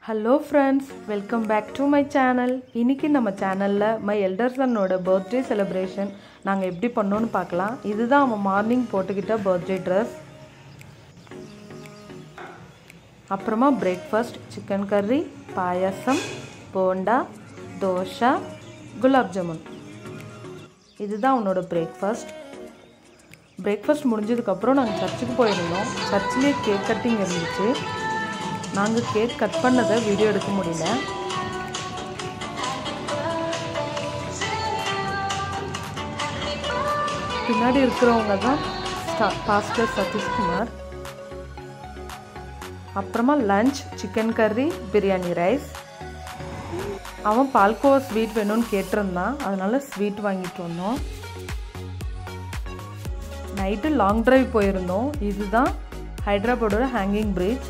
hello friends welcome back to my channel இன்னைக்கு நம்ம சேனலில் மை எல்டர் சன்னோட பர்த்டே செலிப்ரேஷன் நாங்கள் எப்படி பண்ணோன்னு பார்க்கலாம் இதுதான் அவன் மார்னிங் போட்டுக்கிட்ட பர்த்டே ட்ரெஸ் அப்புறமா பிரேக்ஃபாஸ்ட் சிக்கன் கறி பாயாசம் போண்டா தோசை குலாப் ஜாமுன் இதுதான் அவனோட பிரேக்ஃபாஸ்ட் பிரேக்ஃபாஸ்ட் முடிஞ்சதுக்கப்புறம் நாங்கள் சர்ச்சுக்கு போயிருந்தோம் சர்ச்சிலே கேக் கட்டிங் இருந்துச்சு நாங்கள் கேக் கட் பண்ணதை வீடியோ எடுக்க முடியல பின்னாடி இருக்கிறவங்க தான் பாஸ்டர் சதீஷ்குமார் அப்புறமா லஞ்ச் சிக்கன் கறி பிரியாணி ரைஸ் அவன் பால்கோவா ஸ்வீட் வேணும்னு கேட்டிருந்தான் அதனால ஸ்வீட் வாங்கிட்டு வந்தோம் நைட்டு லாங் டிரைவ் போயிருந்தோம் இதுதான் ஹைதராபாடோட hanging bridge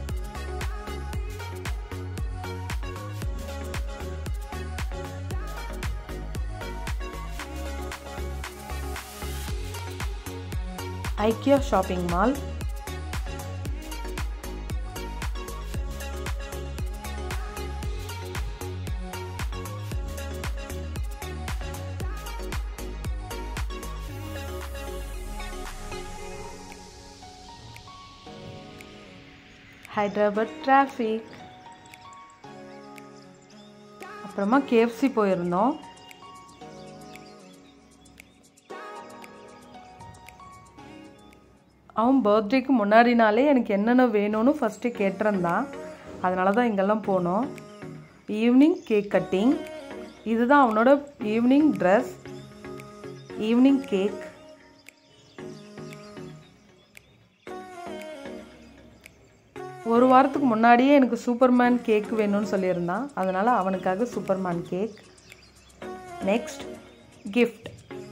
IKEA shopping mall Hyderabad traffic அப்புறமா கேஎஃப்சி போயிருந்தோம் அவன் பர்த்டேக்கு முன்னாடி நாளே எனக்கு என்னென்ன வேணும்னு ஃபஸ்ட்டு கேட்டிருந்தான் அதனால தான் இங்கெல்லாம் போனோம் ஈவினிங் கேக் கட்டிங் இதுதான் அவனோட ஈவினிங் ட்ரெஸ் ஈவினிங் கேக் ஒரு வாரத்துக்கு முன்னாடியே எனக்கு சூப்பர்மேன் கேக் வேணும்னு சொல்லியிருந்தான் அதனால் அவனுக்காக Superman cake next gift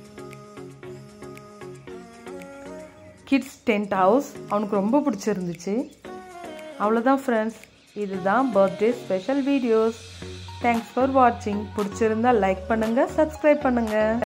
kids tent house அவனுக்கு ரொம்ப பிடிச்சிருந்துச்சு அவ்வளோதான் ஃப்ரெண்ட்ஸ் இதுதான் birthday special videos thanks for வாட்சிங் பிடிச்சிருந்தா லைக் பண்ணுங்கள் சப்ஸ்கிரைப் பண்ணுங்கள்